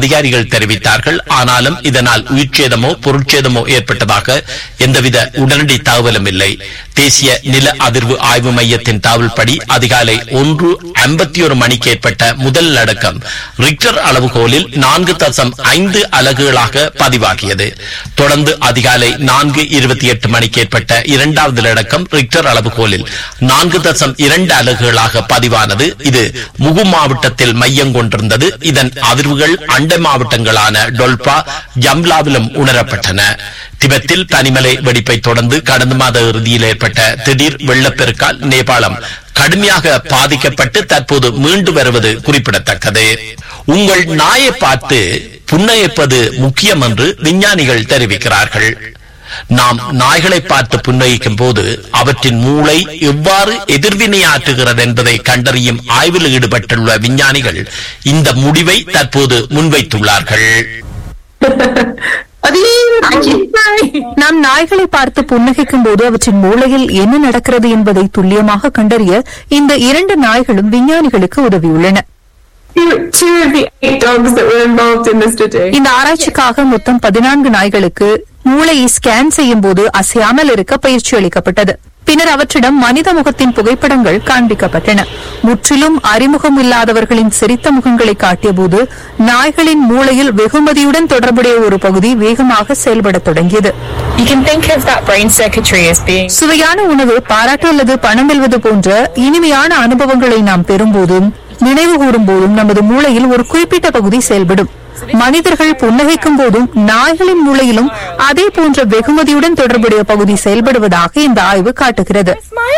அதிகாரிகள் தெரிவித்தார்கள் ஆனாலும் இதனால் உயிர்ச்சேதமோ பொருட்சேதமோ ஏற்பட்டதாக எந்தவித உடனடி தகவலும் இல்லை தேசிய நில அதிர்வு ஆய்வு மையத்தின் தகவல்படி அதிகாலை ஒன்று ஐம்பத்தி ஒரு மணிக்கு ஏற்பட்ட முதல் நடுக்கம் ரிக்டர் அளவுகோலில் நான்கு தசம் ஐந்து அலகுகளாக பதிவாகியது தொடர்ந்து அதிகாலை நான்கு இருபத்தி எட்டு மணிக்கு ஏற்பட்ட இரண்டாவது நடுக்கம் ரிக்டர் அளவுகோலில் நான்கு தசம் இரண்டு அலகுகளாக பதிவானது இது முகு மாவட்டத்தில் மையம் கொண்டிருந்தது இதன் அதிர்வுகள் அண்டை மாவட்டங்களான டொல்பா ஜம்லாவிலும் உணரப்பட்டன திபெத்தில் பனிமலை வெடிப்பை தொடர்ந்து கடந்த மாத இறுதியில் ஏற்பட்ட திடீர் வெள்ளப்பெருக்கால் நேபாளம் கடுமையாக பாதிக்கப்பட்டு தற்போது மீண்டு வருவது குறிப்பிடத்தக்கது உங்கள் நாயை பார்த்து புன்னகைப்பது முக்கியம் என்று விஞ்ஞானிகள் தெரிவிக்கிறார்கள் நாம் நாய்களை பார்த்து புன்னகிக்கும் போது அவற்றின் மூளை எவ்வாறு எதிர்வினையாற்றுகிறது என்பதை கண்டறியும் ஆய்வில் ஈடுபட்டுள்ள விஞ்ஞானிகள் இந்த முடிவை தற்போது முன்வைத்துள்ளார்கள் நாம் நாய்களை பார்த்து புன்னகைக்கும் போது அவற்றின் மூளையில் என்ன நடக்கிறது என்பதை துல்லியமாக கண்டறிய இந்த இரண்டு நாய்களும் விஞ்ஞானிகளுக்கு உதவியுள்ளன Two of the eight dogs that were involved in the study. இந்த ஆராய்ச்சிக்காக மொத்தம் பதினான்கு நாய்களுக்கு மூளையை ஸ்கேன் செய்யும் போது அசையாமல் இருக்க பயிற்சி அளிக்கப்பட்டது பின்னர் அவற்றிடம் மனித முகத்தின் புகைப்படங்கள் காண்பிக்கப்பட்டன முற்றிலும் அறிமுகம் இல்லாதவர்களின் சிரித்த முகங்களை காட்டியபோது நாய்களின் மூளையில் வெகுமதியுடன் தொடர்புடைய ஒரு பகுதி வேகமாக செயல்படத் தொடங்கியது You can think of that brain circuitry as being சுவையான உணவு பாராட்டு அல்லது பணம் வெல்வது போன்ற இனிமையான அனுபவங்களை நாம் பெறும்போதும் நினைவு கூறும் போதும் நமது மூளையில் ஒரு குறிப்பிட்ட பகுதி செயல்படும் மனிதர்கள் புன்னகைக்கும் போதும் நாய்களின் மூளையிலும் அதே போன்ற வெகுமதியுடன் தொடர்புடைய பகுதி செயல்படுவதாக இந்த ஆய்வு காட்டுகிறது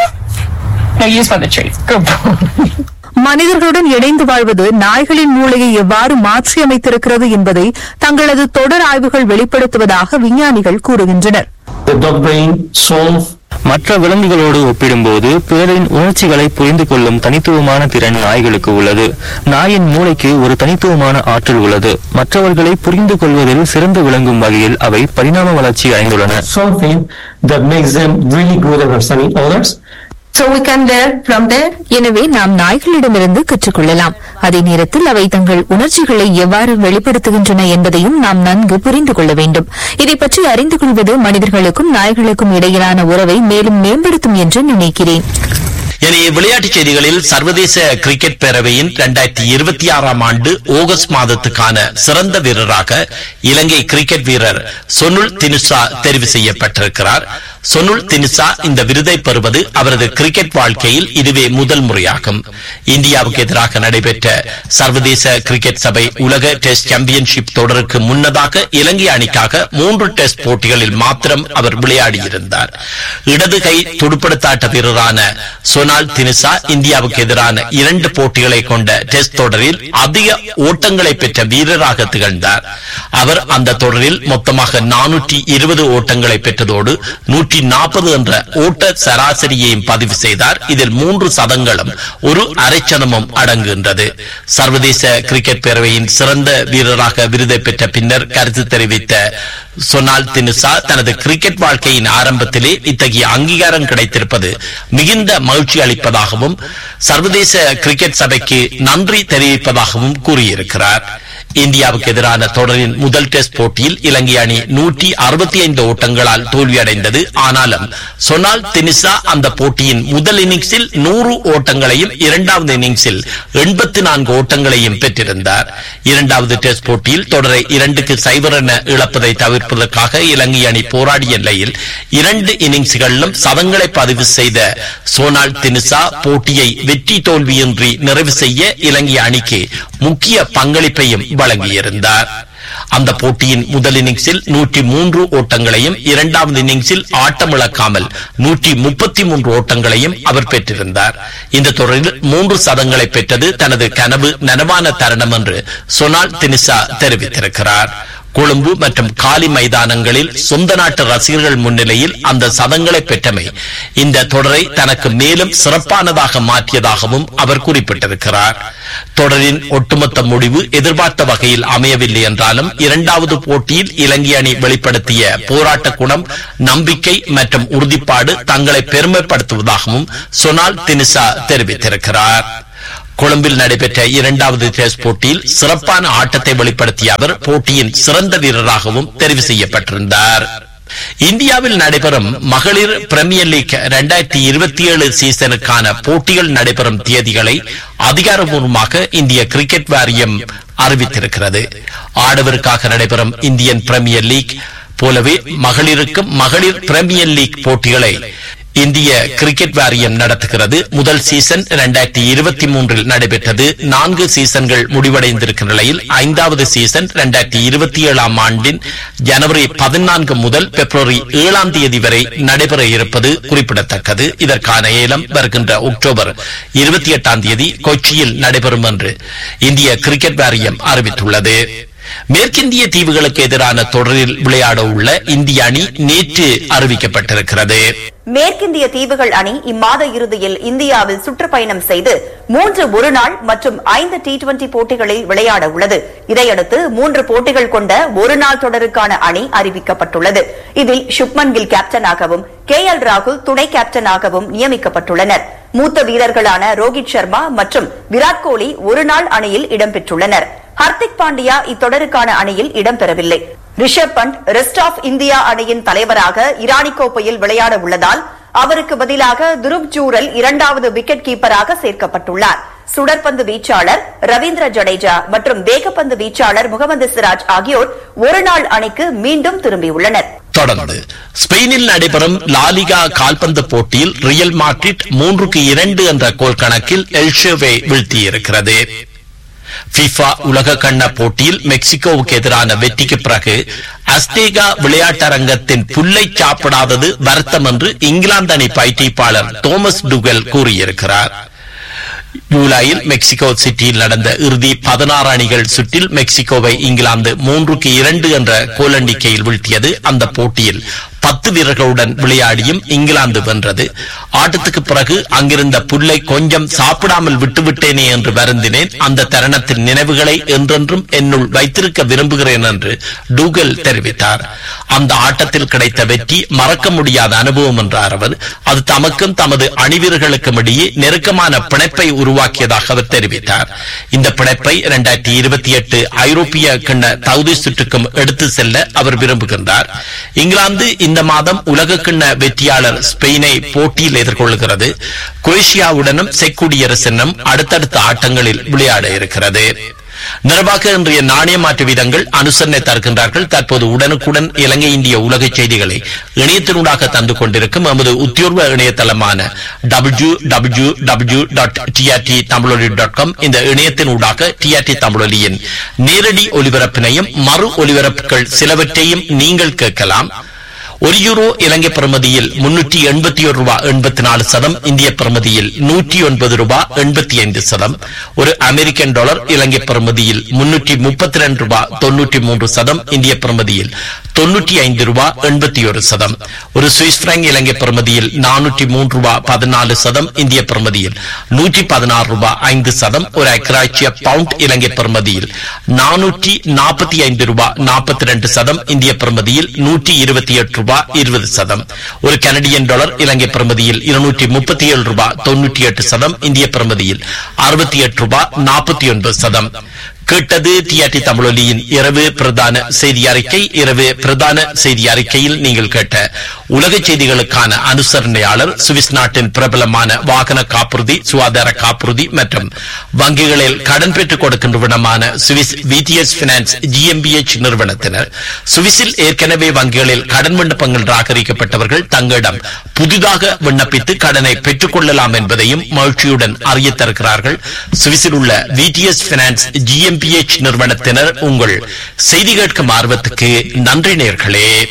no use by the trees. Good boy. மனிதர்களுடன் இணைந்து வாழ்வது நாய்களின் மூளையை எவ்வாறு மாற்றியமைத்திருக்கிறது என்பதை தங்களது தொடர் ஆய்வுகள் வெளிப்படுத்துவதாக விஞ்ஞானிகள் கூறுகின்றனர் The dog brain solve மற்ற விலங்குகளோடு ஒப்பிடும்போது பிறரின் உணர்ச்சிகளை புரிந்து கொள்ளும் தனித்துவமான திறன் நாய்களுக்கு உள்ளது நாயின் மூளைக்கு ஒரு தனித்துவமான ஆற்றல் உள்ளது மற்றவர்களை புரிந்து கொள்வதில் சிறந்து விளங்கும் வகையில் அவை பரிணாம வளர்ச்சி அடைந்துள்ளன something that makes them really good at understanding others. So we can learn from them. எனவே நாம் நாய்களிடமிருந்து கற்றுக்கொள்ளலாம் அதே நேரத்தில் அவை தங்கள் உணர்ச்சிகளை எவ்வாறு வெளிப்படுத்துகின்றன என்பதையும் நாம் நன்கு புரிந்து கொள்ள வேண்டும் இதை பற்றி அறிந்து கொள்வது மனிதர்களுக்கும் நாய்களுக்கும் இடையிலான உறவை மேலும் மேம்படுத்தும் என்று நினைக்கிறேன் இனி விளையாட்டுச் செய்திகளில் சர்வதேச கிரிக்கெட் பேரவையின் இரண்டாயிரத்தி இருபத்தி ஆறாம் ஆண்டு ஆகஸ்ட் மாதத்துக்கான சிறந்த வீரராக இலங்கை கிரிக்கெட் வீரர் சொனுல் தினுசா தெரிவு செய்யப்பட்டிருக்கிறார் சொனுல் தினுசா இந்த விருதை பெறுவது அவரது கிரிக்கெட் வாழ்க்கையில் இதுவே முதல் முறையாகும் இந்தியாவுக்கு எதிராக நடைபெற்ற சர்வதேச கிரிக்கெட் சபை உலக டெஸ்ட் சாம்பியன்ஷிப் தொடருக்கு முன்னதாக இலங்கை அணிக்காக மூன்று டெஸ்ட் போட்டிகளில் மாத்திரம் அவர் விளையாடியிருந்தார் இடது கை துடுப்படுத்தாட்ட வீரரான சொனால் தினுசா இந்தியாவுக்கு எதிரான இரண்டு போட்டிகளை கொண்ட டெஸ்ட் தொடரில் அதிக ஓட்டங்களை பெற்ற வீரராக திகழ்ந்தார் அவர் அந்த தொடரில் மொத்தமாக நானூற்றி இருபது ஓட்டங்களை பெற்றதோடு நூற்றி நாற்பது என்ற ஓட்ட சராசரியையும் பதிவு செய்தார் இதில் மூன்று சதங்களும் ஒரு அரைச்சதமும் அடங்குகின்றது சர்வதேச கிரிக்கெட் பேரவையின் சிறந்த வீரராக விருதை பெற்ற பின்னர் கருத்து தெரிவித்த சொனால் தினுசா தனது கிரிக்கெட் வாழ்க்கையின் ஆரம்பத்திலே இத்தகைய அங்கீகாரம் கிடைத்திருப்பது மிகுந்த மகிழ்ச்சி அளிப்பதாகவும் சர்வதேச கிரிக்கெட் சபைக்கு நன்றி தெரிவிப்பதாகவும் கூறியிருக்கிறார் இந்தியாவுக்கு எதிரான தொடரின் முதல் டெஸ்ட் போட்டியில் இலங்கை அணி நூற்றி அறுபத்தி ஐந்து ஓட்டங்களால் தோல்வியடைந்தது ஆனாலும் சொனால் தினிசா அந்த போட்டியின் முதல் இன்னிங்ஸில் நூறு ஓட்டங்களையும் இரண்டாவது இன்னிங்ஸில் எண்பத்தி நான்கு ஓட்டங்களையும் பெற்றிருந்தார் இரண்டாவது டெஸ்ட் போட்டியில் தொடரை இரண்டுக்கு சைபர் என இழப்பதை தவிர்ப்பதற்காக இலங்கை அணி போராடிய நிலையில் இரண்டு இன்னிங்ஸ்களிலும் சதங்களை பதிவு செய்த சோனால் தினிசா போட்டியை வெற்றி தோல்வியின்றி நிறைவு செய்ய இலங்கை அணிக்கு முக்கிய பங்களிப்பையும் வழங்கியிருந்தார் அந்த போட்டியின் முதல் இன்னிங்ஸில் நூற்றி மூன்று ஓட்டங்களையும் இரண்டாவது இன்னிங்ஸில் ஆட்டமிழக்காமல் நூற்றி முப்பத்தி மூன்று ஓட்டங்களையும் அவர் பெற்றிருந்தார் இந்த தொடரில் மூன்று சதங்களை பெற்றது தனது கனவு நனவான தருணம் என்று சொனால் தினிசா தெரிவித்திருக்கிறார் கொழும்பு மற்றும் காலி மைதானங்களில் சொந்த நாட்டு ரசிகர்கள் முன்னிலையில் அந்த சதங்களை பெற்றமை இந்த தொடரை தனக்கு மேலும் சிறப்பானதாக மாற்றியதாகவும் அவர் குறிப்பிட்டிருக்கிறார் தொடரின் ஒட்டுமொத்த முடிவு எதிர்பார்த்த வகையில் அமையவில்லை என்றாலும் இரண்டாவது போட்டியில் இலங்கை அணி வெளிப்படுத்திய போராட்ட குணம் நம்பிக்கை மற்றும் உறுதிப்பாடு தங்களை பெருமைப்படுத்துவதாகவும் சொனால் தினிசா தெரிவித்திருக்கிறார் கொழும்பில் நடைபெற்ற இரண்டாவது டெஸ்ட் போட்டியில் சிறப்பான ஆட்டத்தை வெளிப்படுத்திய அவர் போட்டியின் சிறந்த வீரராகவும் தெரிவு செய்யப்பட்டிருந்தார் இந்தியாவில் நடைபெறும் மகளிர் பிரீமியர் லீக் இரண்டாயிரத்தி இருபத்தி ஏழு சீசனுக்கான போட்டிகள் நடைபெறும் தேதிகளை அதிகாரப்பூர்வமாக இந்திய கிரிக்கெட் வாரியம் அறிவித்திருக்கிறது ஆடவருக்காக நடைபெறும் இந்தியன் பிரீமியர் லீக் போலவே மகளிருக்கும் மகளிர் பிரீமியர் லீக் போட்டிகளை இந்திய கிரிக்கெட் வாரியம் நடத்துகிறது முதல் சீசன் இரண்டாயிரத்தி இருபத்தி மூன்றில் நடைபெற்றது நான்கு சீசன்கள் முடிவடைந்திருக்கிற நிலையில் ஐந்தாவது சீசன் இரண்டாயிரத்தி இருபத்தி ஏழாம் ஆண்டின் ஜனவரி பதினான்கு முதல் பிப்ரவரி ஏழாம் தேதி வரை நடைபெற இருப்பது குறிப்பிடத்தக்கது இதற்கான ஏலம் வருகின்ற அக்டோபர் இருபத்தி எட்டாம் தேதி கொச்சியில் நடைபெறும் என்று இந்திய கிரிக்கெட் வாரியம் அறிவித்துள்ளது மேற்கிந்திய தீவுகளுக்கு எதிரான தொடரில் விளையாட உள்ள இந்திய அணி நேற்று அறிவிக்கப்பட்டிருக்கிறது மேற்கிந்திய தீவுகள் அணி இம்மாத இறுதியில் இந்தியாவில் சுற்றுப்பயணம் செய்து மூன்று ஒருநாள் மற்றும் ஐந்து டி டுவெண்டி போட்டிகளில் விளையாட உள்ளது இதையடுத்து மூன்று போட்டிகள் கொண்ட ஒருநாள் தொடருக்கான அணி அறிவிக்கப்பட்டுள்ளது இதில் சுப்மன் கில் கேப்டனாகவும் கே எல் ராகுல் துணை கேப்டனாகவும் நியமிக்கப்பட்டுள்ளனர் மூத்த வீரர்களான ரோஹித் சர்மா மற்றும் விராட் கோலி ஒருநாள் அணியில் இடம்பெற்றுள்ளனர் ஹர்திக் பாண்டியா இத்தொடருக்கான அணியில் இடம்பெறவில்லை Rishabh Pant rest of India அணியின் தலைவராக இரானி கோப்பையில் விளையாட உள்ளதால் அவருக்கு பதிலாக துருவ் ஜூரல் இரண்டாவது விக்கெட் கீப்பராக சேர்க்கப்பட்டுள்ளார் சுடற்பந்து வீச்சாளர் ரவீந்திர ஜடேஜா மற்றும் வேகப்பந்து வீச்சாளர் முகமது சிராஜ் ஆகியோர் ஒருநாள் அணிக்கு மீண்டும் திரும்பியுள்ளனர் தொடர்ந்து ஸ்பெயினில் நடைபெறும் லாலிகா கால்பந்து போட்டியில் ரியல் மாட்ரிட் மூன்றுக்கு இரண்டு என்ற கோல் கணக்கில் எல்ஷேவை வீழ்த்தியிருக்கிறது FIFA உலக கண்ண போட்டியில் மெக்சிகோவுக்கு எதிரான வெற்றிக்கு பிறகு அஸ்தேகா விளையாட்டரங்கத்தின் புல்லை சாப்பிடாதது வருத்தம் என்று இங்கிலாந்து அணி பயிற்சிப்பாளர் தோமஸ் டுகல் கூறியிருக்கிறார் ஜூலையில் மெக்சிகோ சிட்டியில் நடந்த இறுதி பதினாறு அணிகள் சுற்றில் மெக்சிகோவை இங்கிலாந்து மூன்றுக்கு இரண்டு என்ற கோல் எண்ணிக்கையில் வீழ்த்தியது அந்த போட்டியில் பத்து வீரர்களுடன் விளையாடியும் இங்கிலாந்து வென்றது ஆட்டத்துக்கு பிறகு அங்கிருந்த புல்லை கொஞ்சம் சாப்பிடாமல் விட்டுவிட்டேனே என்று வருந்தினேன் அந்த தருணத்தின் நினைவுகளை என்றென்றும் என்னுள் வைத்திருக்க விரும்புகிறேன் என்று டூகல் தெரிவித்தார் அந்த ஆட்டத்தில் கிடைத்த வெற்றி மறக்க முடியாத அனுபவம் என்றார் அவர் அது தமக்கும் தமது அணிவீரர்களுக்கும் இடையே நெருக்கமான பிணைப்பை உருவாக்கியதாக அவர் தெரிவித்தார் இந்த பிணைப்பை இரண்டாயிரத்தி இருபத்தி எட்டு ஐரோப்பிய கிண்ண தகுதி சுற்றுக்கும் எடுத்து செல்ல அவர் விரும்புகின்றார் இங்கிலாந்து இந்த மாதம் உலக கிண்ண வெற்றியாளர் ஸ்பெயினை போட்டியில் எதிர்கொள்கிறது குரேஷியாவுடனும் செக் குடியரசினும் அடுத்தடுத்த ஆட்டங்களில் விளையாட இருக்கிறது நிறைவாக இன்றைய நாணய மாற்று வீதங்கள் அனுசரணை தருகின்றார்கள் தற்போது உடனுக்குடன் இலங்கை இந்திய உலக செய்திகளை இணையத்தினூடாக தந்து கொண்டிருக்கும் எமது உத்தியோர்வ இணையதளமான W W W dot TRT Tamiloli dot com இந்த இணையத்தினூடாக டிஆர்டி தமிழொலியின் நேரடி ஒலிபரப்பினையும் மறு ஒலிபரப்புகள் சிலவற்றையும் நீங்கள் கேட்கலாம் ஒரு யூரோ இலங்கை பிரமதியில் முன்னூற்றி எண்பத்தி ஒரு ரூபாய் எண்பத்தி நாலு சதம் இந்திய பிரமதியில் நூற்றி ஒன்பது ரூபாய் எண்பத்தி ஐந்து சதம் ஒரு அமெரிக்கன் டாலர் இலங்கை பிரமதியில் முன்னூற்றி முப்பத்தி ரெண்டு ரூபாய் தொன்னூற்றி மூன்று சதம் இந்திய பிரமதியில் தொன்னூற்றி ஐந்து ரூபாய் எண்பத்தி ஒரு சதம் ஒரு சுவிஸ் பிராங்க் இலங்கை பிரமதியில் நானூற்றி மூன்று ரூபாய் பதினாலு சதம் இந்திய பிரமதியில் நூற்றி பதினாறு ரூபாய் ஐந்து சதம் ஒரு அக்ராட்சிய பவுண்ட் இலங்கை பிரமதியில் நானூற்றி நாற்பத்தி ஐந்து ரூபாய் நாற்பத்தி ரெண்டு சதம் இந்திய பிரமதியில் நூற்றி இருபத்தி எட்டு ரூபாய் இருபது சதம் ஒரு கனடியன் டாலர் இலங்கை பிரமதியில் இருநூற்றி முப்பத்தி ஏழு ரூபாய் தொன்னூற்றி எட்டு சதம் இந்திய பிரமதியில் அறுபத்தி எட்டு ரூபாய் நாற்பத்தி ஒன்பது சதம் கேட்டது டிஆர்டி தமிழொலியின் இரவு பிரதான செய்தி அறிக்கை இரவு பிரதான செய்தி அறிக்கையில் நீங்கள் கேட்ட உலக செய்திகளுக்கான அனுசரணையாளர் சுவிஸ் நாட்டின் பிரபலமான வாகன காப்புறுதி சுகாதார காப்புறுதி மற்றும் வங்கிகளில் கடன் பெற்றுக் கொடுக்கின்ற விடமான சுவிஸ் விடிஎஸ் பினான்ஸ் ஜிஎம்பிஎச் நிறுவனத்தினர் சுவிஸில் ஏற்கனவே வங்கிகளில் கடன் விண்ணப்பங்கள் நிராகரிக்கப்பட்டவர்கள் தங்களிடம் புதிதாக விண்ணப்பித்து கடனை பெற்றுக் கொள்ளலாம் என்பதையும் மகிழ்ச்சியுடன் அறியத் தருகிறார்கள் சுவிஸில் உள்ள விடிஎஸ் பினான்ஸ் ஜிஎம்பிஎச் நிறுவனத்தினர் உங்கள் செய்தி கேட்கும் ஆர்வத்துக்கு நன்றி நேர்களே